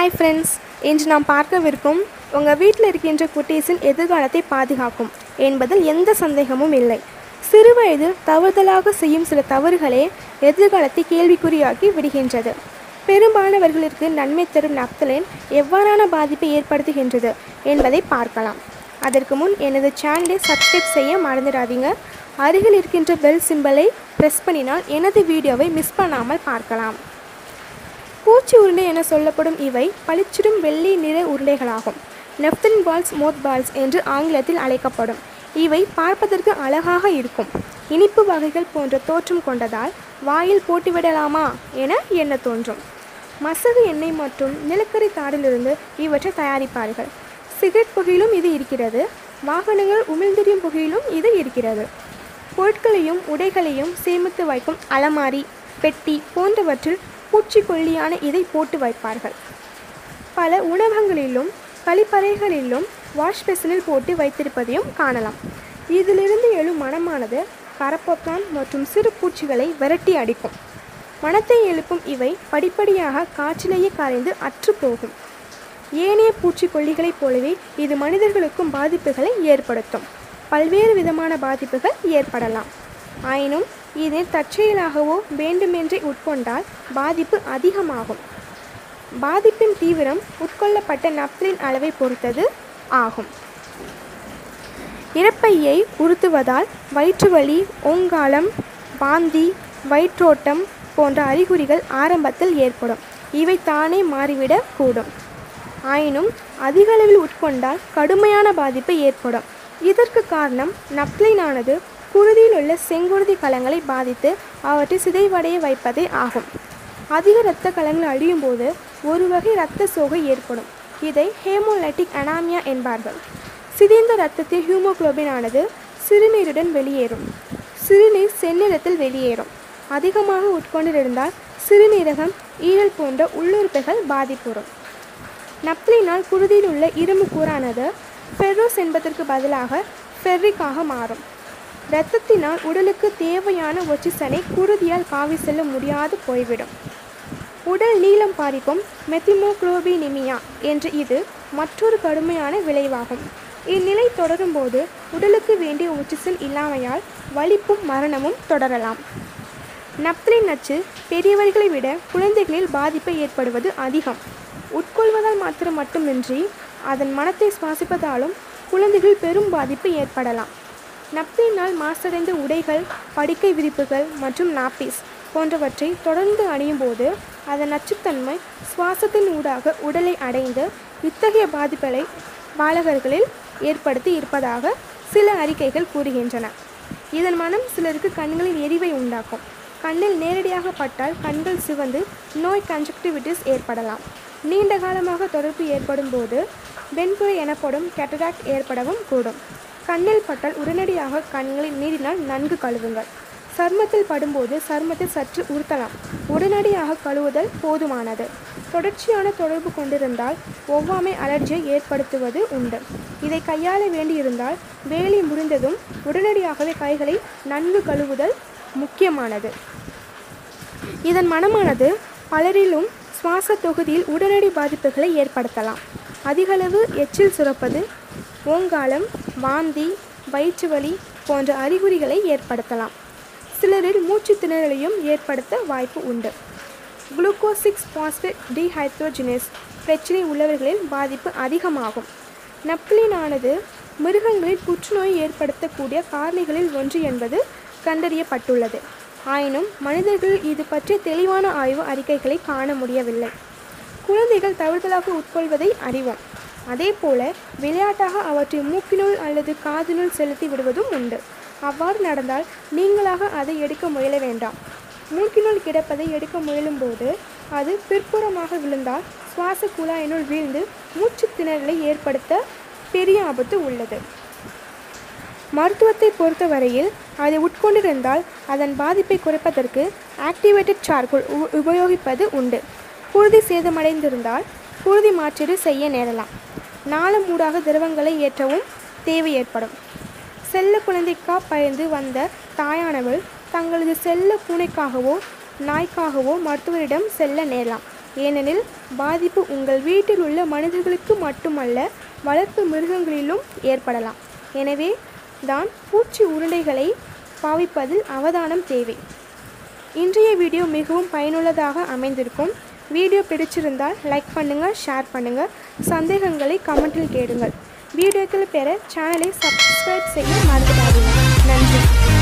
hi friends இன்று நாம் பார்க்கவிருக்கும் உங்கள் வீட்டில் இருக்கின்ற குட்டீஸின் எதிர்காலத்தை பாதுகாக்கும் என்பதில் எந்த சந்தேகமும் இல்லை சிறுவயதில் தவறுதலாக செய்யும் சில தவறுகளே எதிர்காலத்தை கேள்விக்குறியாக்கி விடுகின்றது பெரும்பாலானவர்களுக்கு நன்மை தரும் நப்தலின் எவ்வாறான பாதிப்பை ஏற்படுத்துகின்றது என்பதை பார்க்கலாம் அதற்கு முன் எனது சேனலை சப்ஸ்கிரைப் செய்ய மறந்துடாதீங்க அருகில் இருக்கின்ற பெல் சிம்பலை ப்ரெஸ் பண்ணினால் எனது வீடியோவை மிஸ் பண்ணாமல் பார்க்கலாம் பூச்சி உருண்டை என சொல்லப்படும் இவை பளிச்சிடும் வெள்ளி நிற உருண்டைகளாகும் நெப்தன் பால்ஸ் மோத் பால்ஸ் என்று ஆங்கிலத்தில் அழைக்கப்படும் இவை பார்ப்பதற்கு அழகாக இருக்கும் இனிப்பு வகைகள் போன்ற தோற்றம் கொண்டதால் வாயில் போட்டுவிடலாமா என எண்ண தோன்றும் மசகு எண்ணெய் மற்றும் நிலக்கரி தாடிலிருந்து இவற்றை தயாரிப்பார்கள் சிகரெட் புகையிலும் இது இருக்கிறது வாகனங்கள் உமிழ்ந்தெறியும் புகையிலும் இது இருக்கிறது பொருட்களையும் உடைகளையும் சேமித்து வைக்கும் அலமாரி பெட்டி போன்றவற்றில் பூச்சிக்கொல்லியான இதை போட்டு வைப்பார்கள் பல உணவகங்களிலும் கழிப்பறைகளிலும் வாஷ் பேசினில் போட்டு வைத்திருப்பதையும் காணலாம் இதிலிருந்து எழும் மனமானது கரப்பொத்தான் மற்றும் சிறு பூச்சிகளை விரட்டி அடிக்கும் மனத்தை எழுப்பும் இவை படிப்படியாக காற்றிலேயே கரைந்து அற்று போகும் ஏனைய பூச்சிக்கொல்லிகளைப் போலவே இது மனிதர்களுக்கும் பாதிப்புகளை ஏற்படுத்தும் பல்வேறு விதமான பாதிப்புகள் ஏற்படலாம் ஆயினும் இதை தற்செயலாகவோ வேண்டுமென்றே உட்கொண்டால் பாதிப்பு அதிகமாகும் பாதிப்பின் தீவிரம் உட்கொள்ளப்பட்ட நப்தலின் அளவை பொறுத்தது ஆகும் இறப்பையை உறுத்துவதால் வயிற்றுவலி ஓங்காலம் வாந்தி வயிற்றோட்டம் போன்ற அறிகுறிகள் ஆரம்பத்தில் ஏற்படும் இவை தானே மாறிவிடக் கூடும் ஆயினும் அதிக அளவில் உட்கொண்டால் கடுமையான பாதிப்பு ஏற்படும் இதற்கு காரணம் நப்தலினானது குருதியில் உள்ள செங்குருதி கலங்களை பாதித்து அவற்றை சிதைவடைய வைப்பதே ஆகும் அதிக இரத்த கலங்கள் அழியும் போது ஒரு வகை இரத்த சோகை ஏற்படும் இதை ஹேமோலைட்டிக் அனாமியா என்பார்கள் சிதைந்த இரத்தத்தில் ஹீமோகுளோபின் ஆனது சிறுநீருடன் வெளியேறும் சிறுநீர் செந்நிறத்தில் வெளியேறும் அதிகமாக உட்கொண்டிருந்தால் சிறுநீரகம் ஈரல் போன்ற உள்ளுறுப்புகள் பாதிப்புறும் நப்தலினால் குருதியில் உள்ள இரும்பு கூறானது ஃபெர்ரோஸ் என்பதற்கு பதிலாக ஃபெர்ரிக்காக மாறும் இரத்தத்தினால் உடலுக்கு தேவையான ஒட்சிசனை குருதியால் காவி செல்ல முடியாது போய்விடும் உடல் நீளம் பாதிக்கும் மெத்திமோக்ளோபினிமியா என்று இது மற்றொரு கடுமையான விளைவாகும் இந்நிலை தொடரும்போது உடலுக்கு வேண்டிய ஒட்சிசன் இல்லாமையால் வலிப்பும் மரணமும் தொடரலாம் நப்தலின் நச்சு பெரியவர்களை விட குழந்தைகளில் பாதிப்பு ஏற்படுவது அதிகம் உட்கொள்வதால் மாத்திரம் மட்டுமின்றி அதன் மனத்தை சுவாசிப்பதாலும் குழந்தைகள் பெரும் பாதிப்பு ஏற்படலாம் நப்தலினால் மாசடைந்த உடைகள் படுக்கை விரிப்புகள் மற்றும் நாப்பீஸ் போன்றவற்றை தொடர்ந்து அணியும் போது அதன் நச்சுத்தன்மை சுவாசத்தின் ஊடாக உடலை அடைந்து இத்தகைய பாதிப்புகளை பாலகர்களில் ஏற்படுத்தி இருப்பதாக சில அறிக்கைகள் கூறுகின்றன இதன் மனம் சிலருக்கு கண்களில் எரிவை உண்டாக்கும் கண்ணில் நேரடியாக பட்டால் கண்கள் சிவந்து நோய் கன்ஜக்டிவிட்டிஸ் ஏற்படலாம் நீண்ட காலமாக தொடர்பு ஏற்படும் போது வெண்புரை எனப்படும் கேட்டராக்ட் ஏற்படவும் கூடும் கண்ணில் பட்டால் உடனடியாக கண்களை நீரினால் நன்கு கழுவுங்கள் சர்மத்தில் படும்போது சர்மத்தை சற்று உறுத்தலாம் உடனடியாக கழுவுதல் போதுமானது தொடர்ச்சியான தொடர்பு கொண்டிருந்தால் ஒவ்வாமை அலர்ஜியை ஏற்படுத்துவது உண்டு இதை கையாள வேண்டியிருந்தால் வேலை முடிந்ததும் உடனடியாகவே கைகளை நன்கு கழுவுதல் முக்கியமானது இதன் மனமானது பலரிலும் சுவாச தொகுதியில் உடனடி பாதிப்புகளை ஏற்படுத்தலாம் அதிகளவு எச்சில் சுரப்பது ஓங்காலம் வாந்தி வயிற்று வலி போன்ற அறிகுறிகளை ஏற்படுத்தலாம் சிலரில் மூச்சு திணறலையும் ஏற்படுத்த வாய்ப்பு உண்டு குளுக்கோசிக்ஸ் பாஸ்பேட் டீஹைட்ரோஜினஸ் பிரச்சனை உள்ளவர்களில் பாதிப்பு அதிகமாகும் நப்தலினானது மிருகங்களில் புற்றுநோய் ஏற்படுத்தக்கூடிய காரணிகளில் ஒன்று என்பது கண்டறியப்பட்டுள்ளது ஆயினும் மனிதர்களில் இது பற்றிய தெளிவான ஆய்வு அறிக்கைகளை காண முடியவில்லை குழந்தைகள் தவறுதலாக உட்கொள்வதை அறிவோம் அதே போல விளையாட்டாக அவற்றை மூக்கினுள் அல்லது காதினுள் செலுத்தி விடுவதும் உண்டு அவ்வாறு நடந்தால் நீங்களாக அதை எடுக்க முயல வேண்டாம் மூக்கினுள் கிடப்பதை எடுக்க முயலும்போது அது பிற்புறமாக விழுந்தால் சுவாச குழாயினுள் வீழ்ந்து மூச்சு திணறலை ஏற்படுத்த பெரிய ஆபத்து உள்ளது மருத்துவத்தை பொறுத்தவரையில் அதை உட்கொண்டிருந்தால் அதன் பாதிப்பை குறைப்பதற்கு ஆக்டிவேட்டட் சார்கோல் உ- உபயோகிப்பது உண்டு குருதி சேதமடைந்திருந்தால் குருதி மாற்றீடு செய்ய நேரலாம் நாளம் ஊடாக திரவங்களை ஏற்றவும் தேவை ஏற்படும் செல்ல குழந்தைக்கா பயந்து வந்த தாயானவள் தங்களது செல்ல பூனைக்காகவோ நாய்க்காகவோ மருத்துவரிடம் செல்ல நேரலாம் ஏனெனில் பாதிப்பு உங்கள் வீட்டில் உள்ள மனிதர்களுக்கு மட்டுமல்ல வளர்ப்பு மிருகங்களிலும் ஏற்படலாம் எனவே தான் பூச்சி உருண்டைகளை பாவிப்பதில் அவதானம் தேவை இன்றைய வீடியோ மிகவும் பயனுள்ளதாக அமைந்திருக்கும் வீடியோ பிடிச்சிருந்தால் லைக் பண்ணுங்கள் ஷேர் பண்ணுங்கள் சந்தேகங்களை கமெண்டில் கேளுங்கள் வீடியோக்கள் பெற சேனலை சப்ஸ்கிரைப் செய்ய மறந்துடாதீங்க நன்றி